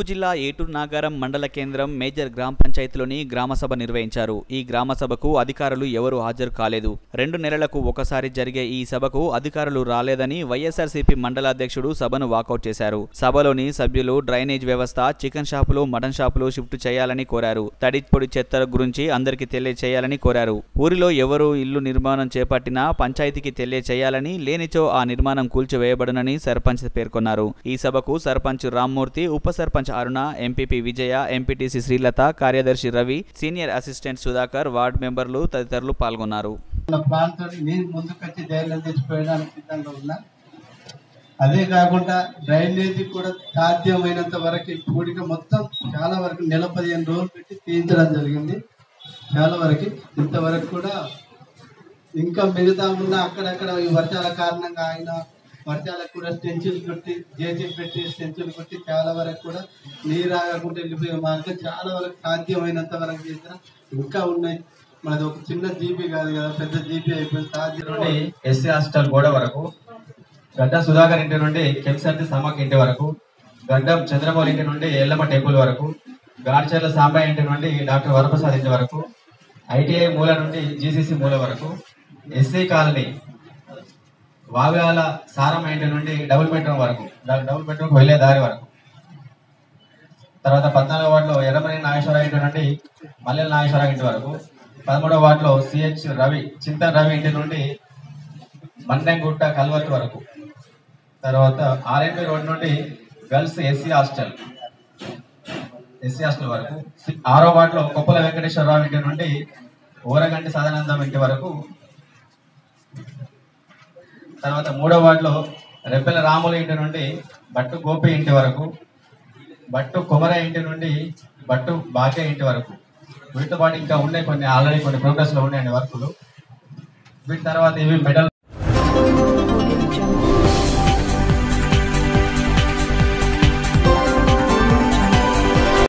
జిల్లా ఏటూరు నాగారం మండల కేంద్రం మేజర్ గ్రామ పంచాయతీలోని గ్రామసభ నిర్వహించారు ఈ గ్రామ సభకు అధికారులు ఎవరూ హాజరు కాలేదు రెండు నెలలకు ఒకసారి జరిగే ఈ సభకు అధికారులు రాలేదని వైఎస్ఆర్సీపీ మండల అధ్యక్షుడు సభను వాకౌట్ చేశారు సభలోని సభ్యులు డ్రైనేజ్ వ్యవస్థ చికెన్ షాపులు మటన్ షాపులు షిఫ్ట్ చేయాలని కోరారు తడి పొడి చెత్త గురించి అందరికీ తెలియచేయాలని కోరారు ఊరిలో ఎవరు ఇల్లు నిర్మాణం చేపట్టినా పంచాయతీకి తెలియచేయాలని లేనిచో ఆ నిర్మాణం కూల్చివేయబడునని సర్పంచ్ పేర్కొన్నారు ఈ సభకు సర్పంచ్ రామ్మూర్తి ఉప సర్పంచ్ అరుణ ఎంపీపీ విజయ ఎంపీటీసీ శ్రీలత కార్యదర్శి Ravi senior assistant Sudhakar ward మెంబర్లు తదితరులు పాల్గొన్నారు మన ప్రాంతాన్ని నేను ముందుకొచ్చి ధైర్యం తెచ్చిపోయడానికి సిద్ధంగా ఉన్నా అదే కాకుండా డ్రైనేజీ కూడా సాధ్యమైనంత వరకు ఈ పూడిక మొత్తం చాలా వరకు నెల పదిహేను రోజులు పెట్టి తీయించడం జరిగింది చాలా వరకు ఇంతవరకు కూడా ఇంకా మిగతా ఉన్న అక్కడక్కడ ఈ వర్షాల కారణంగా ఆయన వర్షాలకు కూడా స్టెంచులు కొట్టి జేసీ పెట్టి స్టెంచులు కొట్టి చాలా వరకు కూడా నీరు ఆగకుండా వెళ్ళిపోయే మార్గం చాలా వరకు సాధ్యమైనంత వరకు చేసిన ఇంకా ఉన్నాయి మనది ఒక చిన్న జీబీ కాదు కదా పెద్ద జీబీ అయిపోయింది సాధ్యం నుండి ఎస్సీ హాస్టల్ గోడ వరకు గడ్డ సుధాకర్ ఇంటి నుండి కెంసర్తి సమ్మక్ ఇంటి వరకు గడ్డం చంద్రమౌళి ఇంటి నుండి ఎల్లమ్మ టెంపుల్ వరకు గాడ్చర్ల సాంబయ్య ఇంటి నుండి డాక్టర్ వరప్రసాద్ ఇంటి వరకు ఐటీఐ మూల నుండి జీసీసీ మూల వరకు ఎస్సీ కాలనీ వావ్యాల సారమ్మ ఇంటి నుండి డబుల్ బెడ్రూమ్ వరకు డా- డబుల్ బెడ్రూమ్ వెళ్ళే దారి వరకు తర్వాత పద్నాలుగో వార్డులో ఎర్రమని నాగేశ్వరరావు ఇంటి నుండి మల్లెల నాగేశ్వరరావు ఇంటి వరకు పదమూడవ వార్డులో సిహెచ్ రవి చింతన్ రవి ఇంటి నుండి మండంగుట్ట కల్వర్ట్ వరకు తర్వాత ఆర్ఎంపీ రోడ్ నుండి girls SC hostel SC hostel వరకు సి- ఆరో వార్డులో కొప్పల వెంకటేశ్వరరావు ఇంటి నుండి ఊరగంటి సదానందం ఇంటి వరకు తర్వాత మూడో వార్డులో రెబ్బెల రాముల ఇంటి నుండి బట్టు గోపి ఇంటి వరకు బట్టు కుమర ఇంటి నుండి బట్టు భాగ్య ఇంటి వరకు వీటితో పాటు ఇంకా ఉన్నాయి కొన్ని ఆల్రెడీ కొన్ని ప్రోగ్రెస్ లో ఉన్నాయండి వర్కులు వీటి తర్వాత ఇవి మెడల్